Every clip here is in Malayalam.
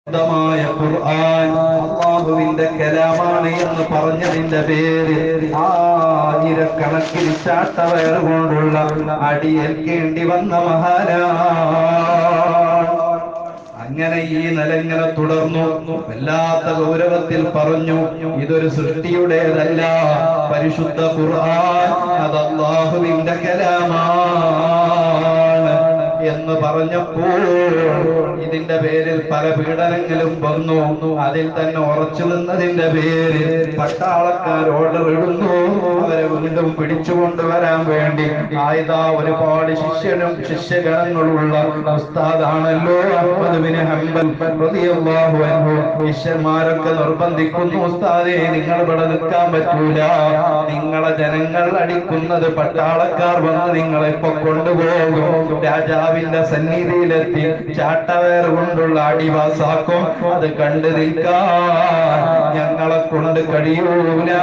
ശുദ്ധമായ ഖുർആൻ അള്ളാഹുവിന്റെ കലാമാണ് എന്ന് പറഞ്ഞതിന്റെ പേര് ആയിരക്കണക്കിന് ചാട്ടവയർ കൊണ്ടുള്ള അടിയേൽക്കേണ്ടി വന്ന മഹാനാണ് അങ്ങനെ ഈ നിലങ്ങനെ തുടർന്നു വല്ലാത്ത ഗൗരവത്തിൽ പറഞ്ഞു ഇതൊരു സൃഷ്ടിയുടേതല്ല പരിശുദ്ധ ഖുർആൻ അത് അള്ളാഹുവിന്റെ കലാമാണ് എന്ന് പറഞ്ഞപ്പോൾ ഇതിന്റെ പേരിൽ പല പീഡനങ്ങളും വന്നു അതിൽ തന്നെ ഉറച്ചു നിന്നതിന്റെ പേരിൽ പട്ടാളക്കാർ ഓർഡർ ഇടുന്നു അവരെ വീണ്ടും പിടിച്ചുകൊണ്ടുവരാൻ വേണ്ടി ആയതാ ഒരുപാട് ശിഷ്യനും ശിഷ്യഗണങ്ങളുള്ള ഉസ്താദാണല്ലോ അഹ്മദ് ബിൻ ഹംബൽ റളിയല്ലാഹു അൻഹു ശിഷ്യന്മാരൊക്കെ നിർബന്ധിക്കുന്നു ഉസ്താദേ നിങ്ങൾ ഇവിടെ നിൽക്കാൻ പറ്റൂല നിങ്ങളെ ജനങ്ങൾ അടിക്കുന്നത് പട്ടാളക്കാർ വന്ന് നിങ്ങളെ ഇപ്പൊ കൊണ്ടുപോകും രാജാവിന്റെ സന്നിധിയിലെത്തി ചാട്ടവേർ കൊണ്ടുള്ള അടിവാസാക്കും അത് കണ്ടു നിൽക്കാൻ ഞങ്ങളെ കൊണ്ട് കഴിയൂല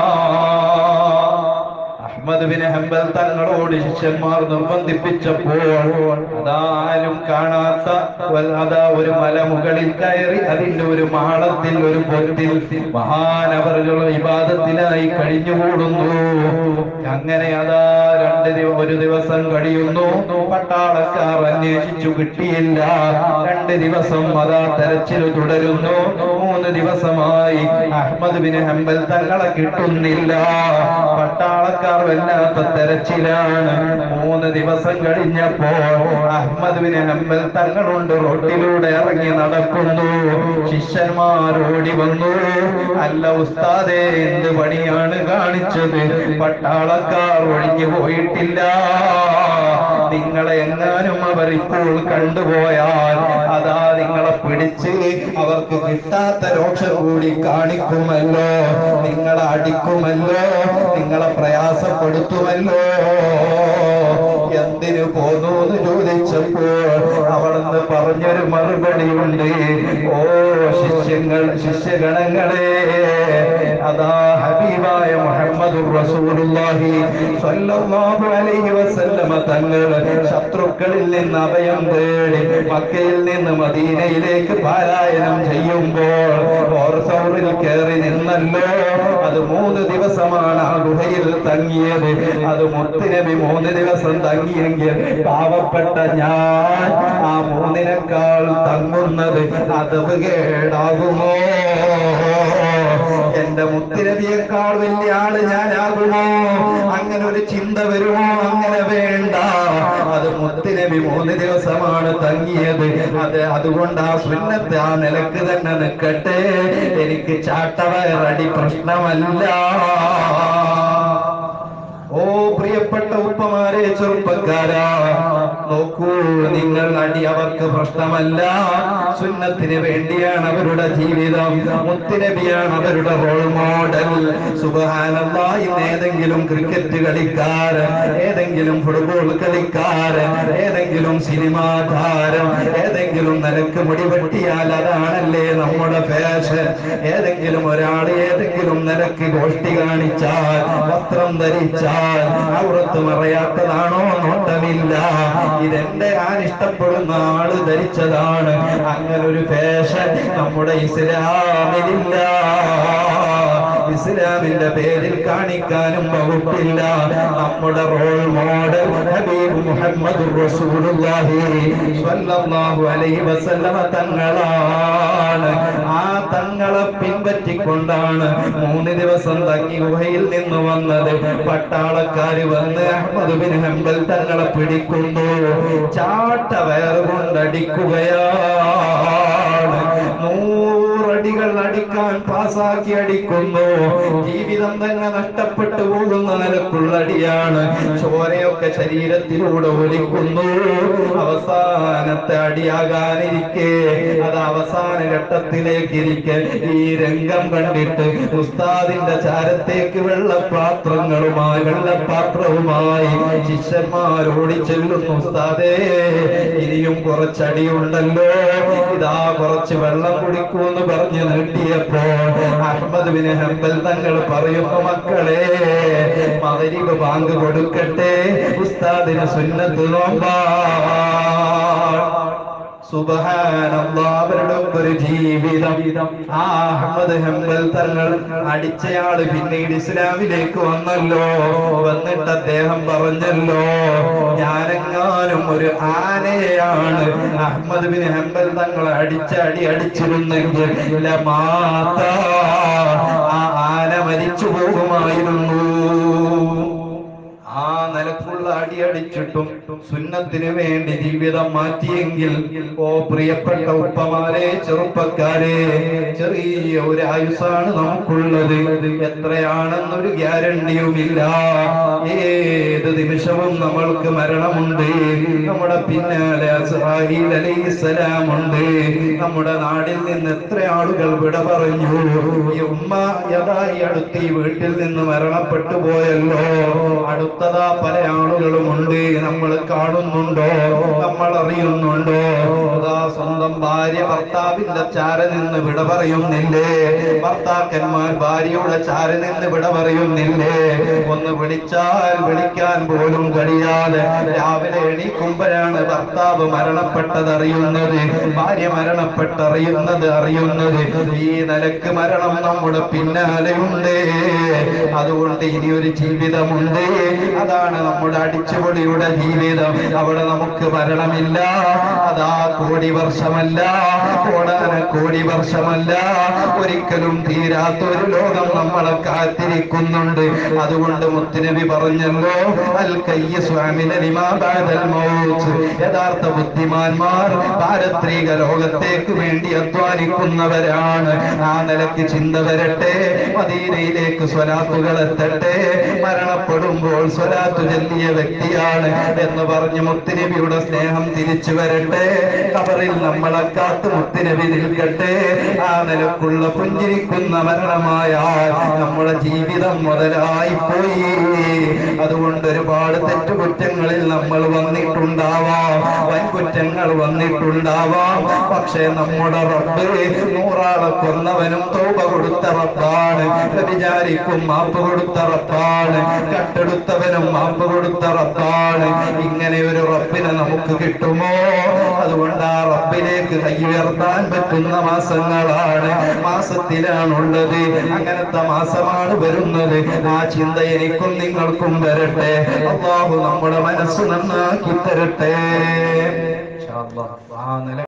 അഹ്മദ് ബിൻ ഹംബൽ തങ്ങളോട് ശിഷ്യന്മാർ നിർബന്ധിപ്പിച്ചപ്പോൾ അതാരും കാണാത്ത വൽ- അതാ ഒരു മലമുകളിൽ കയറി അതിന്റെ ഒരു മാളത്തിൽ ഒരു പൊത്തിൽ മഹാനവറുകൾ വിവാദത്തിനായി കഴിഞ്ഞുകൂടുന്നു അങ്ങനെ അതാ രണ്ട് ദിവ- ഒരു ദിവസം കഴിയുന്നു പട്ടാളക്കാർ അന്വേഷിച്ചു കിട്ടിയില്ല രണ്ട് ദിവസം അതാ തെരച്ചിൽ തുടരുന്നു മൂന്ന് ദിവസമായി അഹ്മദ് ബിൻ ഹംബൽ തങ്ങളെ കിട്ടുന്നില്ല പട്ടാളക്കാർ വല്ലാത്ത തെരച്ചിലാണ് മൂന്ന് ദിവസം കഴിഞ്ഞപ്പോൾ അഹ്മദ് ബിൻ ഹംബൽ തങ്ങളുണ്ട് റോട്ടിലൂടെ ഇറങ്ങി നടക്കുന്നു ശിഷ്യന്മാരോടി വന്നു അല്ല ഉസ്താദേ എന്ത് പണിയാണ് കാണിച്ചത് പട്ടാളക്കാർ ഒഴിഞ്ഞു പോയിട്ടില്ല നിങ്ങളെ എങ്ങാനും അവർ ഇപ്പോൾ കണ്ടുപോയാൽ അതാ നിങ്ങളെ പിടിച്ച് അവർക്ക് കിട്ടാത്ത രോക്ഷം കൂടി കാണിക്കുമല്ലോ നിങ്ങളെ അടിക്കുമല്ലോ നിങ്ങളെ പ്രയാസപ്പെടുത്തുമല്ലോ എന്തിനു പോന്നു എന്ന് ചോദിച്ചപ്പോൾ അവിടുന്ന് പറഞ്ഞൊരു മറുപടിയുണ്ട് ഓ ശിഷ്യങ്ങൾ ശിഷ്യഗണങ്ങളെ അതാ ഹബീബായ മുഹമ്മദ് റസൂലുള്ളാഹി സ്വല്ലല്ലാഹു അലൈഹി വസല്ലമ തങ്ങൾ ശത്രുക്കളിൽ നിന്ന് അഭയം തേടി മക്കയിൽ നിന്ന് മദീനയിലേക്ക് പാലായനം ചെയ്യുമ്പോൾ ഓർസൗറിൽ കയറി നിന്നല്ലോ അത് മൂന്ന് ദിവസമാണ് ആ ഗുഹയിൽ തങ്ങിയത് അത് മുത്തുനബി മൂന്ന് ദിവസം തങ്ങിയെങ്കിൽ പാവപ്പെട്ട ഞാൻ ആ മൂന്നിനേക്കാൾ തങ്ങുന്നത് അതവ് കേടാകുമോ എന്റെ മുത്തുനബിയേക്കാൾ വലിയ ആള് ഞാനാകുമോ അങ്ങനെ ഒരു ചിന്ത വരുമോ അങ്ങനെ വേണ്ട അത് മുത്തുനബി മൂന്ന് ദിവസമാണ് തങ്ങിയത് അത് അതുകൊണ്ട് ആ സുന്നത്ത് ആ നിലക്ക് തന്നെ നിൽക്കട്ടെ എനിക്ക് ചാട്ടവയറടി പ്രശ്നമല്ല ഓ പ്രിയപ്പെട്ട ഉപ്പമാരെ ചെറുപ്പക്കാരാ നോക്കൂ നിങ്ങൾ അടി അവർക്ക് പ്രശ്നമല്ല സുന്നത്തിന് വേണ്ടിയാണ് അവരുടെ ജീവിതം മുത്തുനബിയാണ് അവരുടെ റോൾ മോഡൽ സുബഹാനല്ല ഇന്ന് ഏതെങ്കിലും ക്രിക്കറ്റ് കളിക്കാരൻ ഏതെങ്കിലും ഫുട്ബോൾ കളിക്കാരൻ ഏതെങ്കിലും സിനിമാ താരം ഏതെങ്കിലും നിലക്ക് മുടി വെട്ടിയാൽ അതാണല്ലേ നമ്മുടെ ഫാഷൻ ഏതെങ്കിലും ഒരാൾ ഏതെങ്കിലും നിലക്ക് ഗോഷ്ടി കാണിച്ചാൽ വസ്ത്രം ധരിച്ചാൽ അവിടത്ത് മറയാത്തതാണോ നോട്ടമില്ല ഇതെന്റെ ഞാൻ ഇഷ്ടപ്പെടുന്ന ആള് ധരിച്ചതാണ് അങ്ങനെ ഒരു ഫാഷൻ നമ്മുടെ ഇസ്ലാമിലില്ല ഇസ്ലാമിന്റെ പേരിൽ കാണിക്കാനും വകുപ്പില്ല നമ്മുടെ റോൾ മോഡൽ ഹബീബ് മുഹമ്മദ് റസൂലുള്ളാഹി സ്വല്ലല്ലാഹു അലൈഹി വസല്ലമ തങ്ങളാണ് ആ തങ്ങളെ പിൻപറ്റിക്കൊണ്ടാണ് മൂന്ന് ദിവസം തങ്ങി ഗുഹയിൽ നിന്ന് വന്നത് പട്ടാളക്കാര് വന്ന് അഹ്മദ് ബിൻ ഹംബൽ തങ്ങളെ പിടിക്കുന്നു ചാട്ട വയറ് കൊണ്ടടിക്കുകയാണ് നൂറടികൾ അടിക്കാൻ പാസാക്കി അടിക്കുന്നു ജീവിതം തന്നെ നഷ്ടപ്പെട്ടു പോകുന്ന നിലക്കുള്ള അടിയാണ് ചോരയൊക്കെ ശരീരത്തിലൂടെ ഒലിക്കുന്നു അവസാനത്തെ അടിയാകാനിരിക്കെ അത് അവസാന ഘട്ടത്തിലേക്ക് ഇരിക്കെ ഈ രംഗം കണ്ടിട്ട് ഉസ്താദിന്റെ ചാരത്തേക്ക് വെള്ളപാത്രങ്ങളുമായി വെള്ളപാത്രവുമായി ശിഷ്യന്മാരോടി ചെല്ലുന്നു ഉസ്താദേ ഇനിയും കുറച്ചടിയുണ്ടല്ലോ ഇതാ കുറച്ച് വെള്ളം കുടിക്കൂന്ന് പറഞ്ഞു നീട്ടിയപ്പോ അഹമ്മദ് ബിൻ ഹംബൽ തങ്ങൾ പറയുന്നു മക്കളെ മകരിവ് ബാങ്ക് കൊടുക്കട്ടെ ഉസ്താദിന് സുന്നത്ത് നോമ്പാ സുബ്ഹാനല്ലാഹ് അവരുടെ ഒരു ജീവിതം ആ അഹമ്മദ് ഹംബൽ തങ്ങൾ അടിച്ചയാള് പിന്നീട് ഇസ്ലാമിലേക്ക് വന്നല്ലോ വന്നിട്ട് അദ്ദേഹം പറഞ്ഞല്ലോ ഞാനെങ്ങാനും ഒരു ആനയെയാണ് അഹമ്മദ് ബിൻ ഹംബൽ തങ്ങൾ അടിച്ച അടി അടിച്ചിരുന്നെങ്കിൽ ലമാത്ത ആ ആന മരിച്ചു പോകുമായിരുന്നു ആ നിലക്കുള്ള അടി അടിച്ചിട്ടും സുന്നത്തിന് വേണ്ടി ജീവിതം മാറ്റിയെങ്കിൽ ഓ പ്രിയപ്പെട്ട ഉപ്പമാരെ ചെറുപ്പക്കാരെ ചെറിയ ഒരു ആയുസാണ് നമുക്കുള്ളത് എത്രയാണെന്നൊരു ഗ്യാരണ്ടിയുമില്ല ഏത് നിമിഷവും നമ്മൾക്ക് മരണമുണ്ട് നമ്മുടെ പിന്നാലെ അസ്രാഹീൽ അലൈഹിസ്സലാമുണ്ട് നമ്മുടെ നാടിൽ നിന്ന് എത്ര ആളുകൾ വിട പറഞ്ഞു ഈ ഉമ്മ യഥായി അടുത്ത് ഈ വീട്ടിൽ നിന്ന് മരണപ്പെട്ടു പോയല്ലോ അടുത്തതാ പല ആളുകളുമുണ്ട് നമ്മൾ കാണുന്നുണ്ടോ നമ്മൾ അറിയുന്നുണ്ടോ അതാ സ്വന്തം ഭാര്യ ഭർത്താവിന്റെ ചാര നിന്ന് വിട പറയുന്നില്ലേ ഭർത്താക്കന്മാർ ഭാര്യയുടെ ചാര നിന്ന് വിട പറയുന്നില്ലേ ഒന്ന് വിളിച്ചാൽ വിളിക്കാൻ പോലും കഴിയാതെ രാവിലെ എണീക്കുമ്പോഴാണ് ഭർത്താവ് മരണപ്പെട്ടത് അറിയുന്നത് ഭാര്യ മരണപ്പെട്ടറിയുന്നത് അറിയുന്നത് ഈ നിലക്ക് മരണം നമ്മുടെ പിന്നാലെയുണ്ട് അതുകൊണ്ട് ഇനി ഒരു ജീവിതമുണ്ട് അതാണ് നമ്മുടെ അടിച്ചുപൊളിയുടെ ജീവിതം അവിടെ നമുക്ക് മരണമില്ല അതാ കോടി വർഷമല്ല കോടാന കോടി വർഷമല്ല ഒരിക്കലും തീരാത്ത ഒരു ലോകം നമ്മളെ കാത്തിരിക്കുന്നുണ്ട് അതുകൊണ്ട് മുത്തുനബി പറഞ്ഞല്ലോ അൽ കയ്യ യഥാർത്ഥ ബുദ്ധിമാന്മാർ പാരത്രിക ലോകത്തേക്ക് വേണ്ടി അധ്വാനിക്കുന്നവരാണ് ആ നിലയ്ക്ക് ചിന്ത വരട്ടെ മദീനയിലേക്ക് സ്വലാത്തുകൾ എത്തട്ടെ മരണപ്പെടുമ്പോൾ സ്വലാത്തു ചൊല്ലിയ വ്യക്തിയാണ് എന്ന് പറഞ്ഞ് മുത്തുനബിയുടെ സ്നേഹം തിരിച്ചു വരട്ടെ കബറിൽ നമ്മളെ കാത്ത് മുത്തുനബി നിൽക്കട്ടെ ആ നിലക്കുള്ള പുഞ്ചിരിക്കുന്ന മരണമായാൽ നമ്മുടെ ജീവിതം മുതലായി പോയി അതുകൊണ്ട് ഒരുപാട് തെറ്റുകുറ്റങ്ങളിൽ നമ്മൾ വന്നിട്ടുണ്ടാവാം വൻകുറ്റങ്ങൾ വന്നിട്ടുണ്ടാവാം പക്ഷേ നമ്മുടെ റബ്ബ് നൂറാളെ കൊന്നവനും തോപ കൊടുത്ത റബ്ബാണ് വിചാരിക്കും മാപ്പ് കൊടുത്ത റബ്ബാണ് കട്ടെടുത്തവനും മാപ്പ് കൊടുത്ത റബ്ബാണ് ഇങ്ങനെ ഒരു റബ്ബിനെ നമുക്ക് കിട്ടുമോ അതുകൊണ്ട് ആ റബ്ബിലേക്ക് കൈ ഉയർത്താൻ പറ്റുന്ന മാസങ്ങളാണ് മാസത്തിലാണുള്ളത് അങ്ങനത്തെ മാസമാണ് വരുന്നത് ആ ചിന്ത എനിക്കും നിങ്ങൾക്കും വരട്ടെ അള്ളാഹു നമ്മുടെ മനസ്സ് നന്നാക്കി തരട്ടെ ഇൻഷാ അല്ലാഹ്. ആ നില